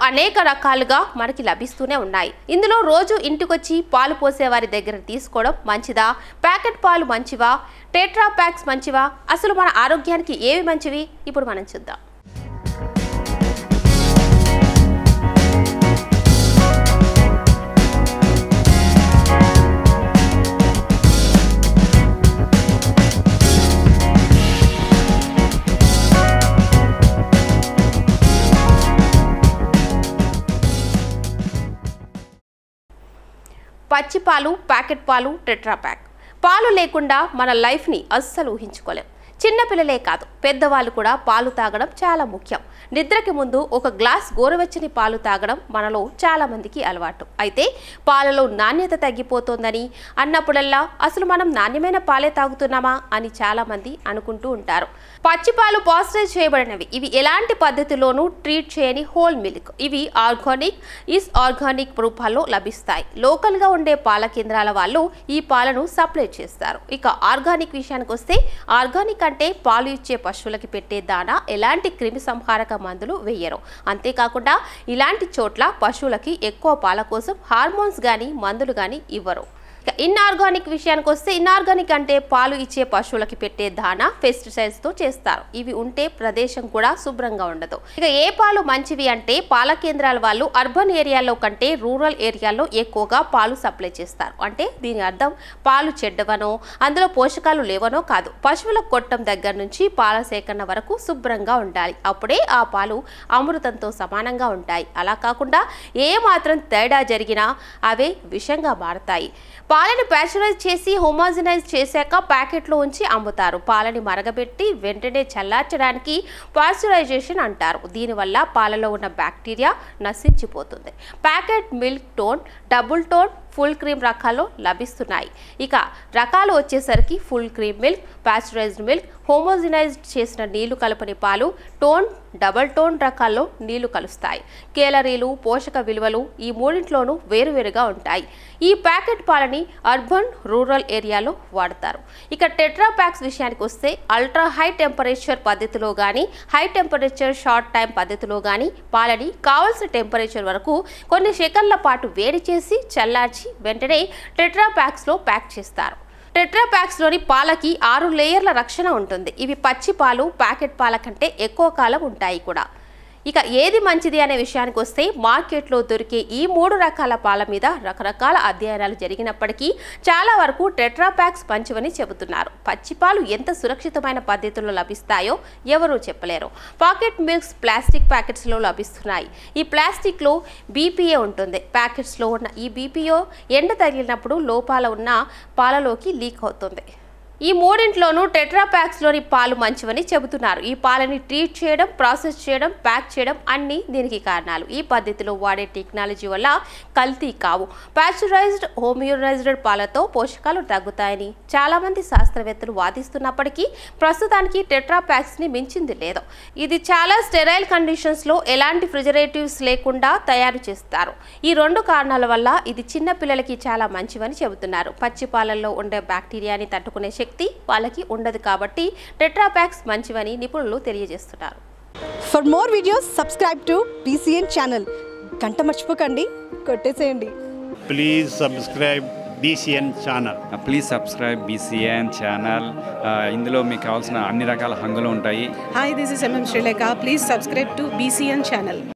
అనేక రకాలుగా మనకి లభిస్తూనే ఉన్నాయి ఇందులో రోజు ఇంటికొచ్చి పాలు పోసే వారి దగ్గర తీసుకోవడం మంచిదా ప్యాకెట్ పాలు మంచివా టెట్రా ప్యాక్స్ మంచివా అసలు మన ఆరోగ్యానికి ఏవి మంచివి ఇప్పుడు మనం చూద్దాం పచ్చి పాలు ప్యాకెట్ పాలు టెట్రా ప్యాక్ పాలు లేకుండా మన లైఫ్ని అస్సలు ఊహించుకోలేం చిన్నపిల్లలే కాదు పెద్దవాళ్ళు కూడా పాలు తాగడం చాలా ముఖ్యం నిద్రకి ముందు ఒక గ్లాస్ గోరువెచ్చని పాలు తాగడం మనలో చాలా మందికి అలవాటు అయితే పాలలో నాణ్యత తగ్గిపోతోందని అన్నప్పుడల్లా అసలు మనం నాణ్యమైన పాలే తాగుతున్నామా అని చాలా మంది అనుకుంటూ ఉంటారు పచ్చి పాలు పాస్టరైజ్ చేయబడినవి ఇవి ఎలాంటి పద్ధతిలోనూ ట్రీట్ చేయని హోల్ మిల్క్ ఇవి ఆర్గానిక్ ఈస్ ఆర్గానిక్ రూపాల్లో లభిస్తాయి లోకల్గా ఉండే పాల కేంద్రాల వాళ్ళు ఈ పాలను సప్లై చేస్తారు ఇక ఆర్గానిక్ విషయానికి వస్తే ఆర్గానిక్ అంటే పాలు ఇచ్చే పశువులకి పెట్టే దానా ఎలాంటి క్రిమి సంహారక మందులు వేయరు అంతేకాకుండా ఇలాంటి చోట్ల పశువులకి ఎక్కువ పాల కోసం హార్మోన్స్ కానీ మందులు కానీ ఇవ్వరు ఇక ఇన్ఆర్గానిక్ విషయానికి వస్తే ఇన్ఆర్గానిక్ అంటే పాలు ఇచ్చే పశువులకి పెట్టే దానా పెస్టిసైడ్స్ తో చేస్తారు ఇవి ఉంటే ప్రదేశం కూడా శుభ్రంగా ఉండదు ఇక ఏ పాలు మంచివి అంటే పాల కేంద్రాల వాళ్ళు అర్బన్ ఏరియాలో కంటే రూరల్ ఏరియాలో ఎక్కువగా పాలు సప్లై చేస్తారు అంటే దీని అర్థం పాలు చెడ్డవనో అందులో పోషకాలు లేవనో కాదు పశువుల కొట్టం దగ్గర నుంచి పాల సేకరణ వరకు శుభ్రంగా ఉండాలి అప్పుడే ఆ పాలు అమృతంతో సమానంగా ఉంటాయి అలా కాకుండా ఏ మాత్రం తేడా జరిగినా అవే విషంగా మారతాయి పాలని ప్యాస్చరైజ్ చేసి హోమోజనైజ్ చేశాక ప్యాకెట్లో ఉంచి అమ్ముతారు పాలని మరగబెట్టి వెంటనే చల్లార్చడానికి పాస్చరైజేషన్ అంటారు దీనివల్ల పాలలో ఉన్న బ్యాక్టీరియా నశించిపోతుంది packet milk tone double tone full cream రకాల్లో లభిస్తున్నాయి ఇక రకాలు వచ్చేసరికి full cream milk pasteurised milk homogenised చేసిన నీళ్లు కలపని పాలు టోన్ డబల్ టోన్ రకాల్లో నీళ్లు కలుస్తాయి కేలరీలు పోషక విలువలు ఈ మూడింట్లోనూ వేరువేరుగా ఉంటాయి ఈ ప్యాకెట్ పాలని అర్బన్ రూరల్ ఏరియాలో వాడతారు ఇక టెట్రా ప్యాక్స్ విషయానికి వస్తే అల్ట్రా హై టెంపరేచర్ పద్ధతిలో కానీ హై టెంపరేచర్ షార్ట్ టైం పద్ధతిలో కానీ పాలని కావలసిన టెంపరేచర్ వరకు కొన్ని సెకండ్ల పాటు వేడి చేసి చల్లార్చి వెంటనే టెట్రా ప్యాక్స్లో ప్యాక్ చేస్తారు టెట్రా ప్యాక్స్లోని పాలకి ఆరు లేయర్ల రక్షణ ఉంటుంది ఇవి పచ్చి పాలు ప్యాకెట్ పాల కంటే ఎక్కువ కాలం ఉంటాయి కూడా ఇక ఏది మంచిది అనే విషయానికి వస్తే మార్కెట్లో దొరికే ఈ మూడు రకాల పాల మీద రకరకాల అధ్యయనాలు జరిగినప్పటికీ చాలా వరకు టెట్రా ప్యాక్స్ మంచివని చెబుతున్నారు పచ్చి పాలు ఎంత సురక్షితమైన పద్ధతిలో లభిస్తాయో ఎవరూ చెప్పలేరు పాకెట్ మిల్క్స్ ప్లాస్టిక్ ప్యాకెట్స్లో లభిస్తున్నాయి ఈ ప్లాస్టిక్లో బీపీఏ ఉంటుంది ప్యాకెట్స్లో ఉన్న ఈ బీపీఓ ఎండ తగిలినప్పుడు లోపాల ఉన్న పాలలోకి లీక్ అవుతుంది ఈ మూడింట్లోనూ టెట్రా ప్యాక్స్లోని పాలు మంచివని చెబుతున్నారు ఈ పాలని ట్రీట్ చేయడం ప్రాసెస్ చేయడం ప్యాక్ చేయడం అన్నీ దీనికి కారణాలు ఈ పద్ధతిలో వాడే టెక్నాలజీ వల్ల కల్తీ కావు పాస్చరైజ్డ్ హోమియోనైజ్డ్ పాలతో పోషకాలు తగ్గుతాయని చాలామంది శాస్త్రవేత్తలు వాదిస్తున్నప్పటికీ ప్రస్తుతానికి టెట్రా ప్యాక్స్ని మించింది లేదు ఇది చాలా స్టెరైల్ కండిషన్స్లో ఎలాంటి ఫ్రిజరేటివ్స్ లేకుండా తయారు చేస్తారు ఈ రెండు కారణాల వల్ల ఇది చిన్న పిల్లలకి చాలా మంచివని చెబుతున్నారు పచ్చి పాలల్లో ఉండే బ్యాక్టీరియాని తట్టుకునే శక్తి వాళ్ళకి ఉండదు కాబట్టి టెట్రా ప్యాక్స్ మంచివని నిపుణులు తెలియజేస్తున్నారు for more videos subscribe to BCN channel గంట మర్చిపోకండి కొట్టేసేయండి please subscribe BCN channel please subscribe BCN channel ఇందులో మీకు కావాల్సిన అన్ని రకాల హంగులు ఉంటాయి Hi, this is MM Sri Lanka. Please subscribe to BCN channel.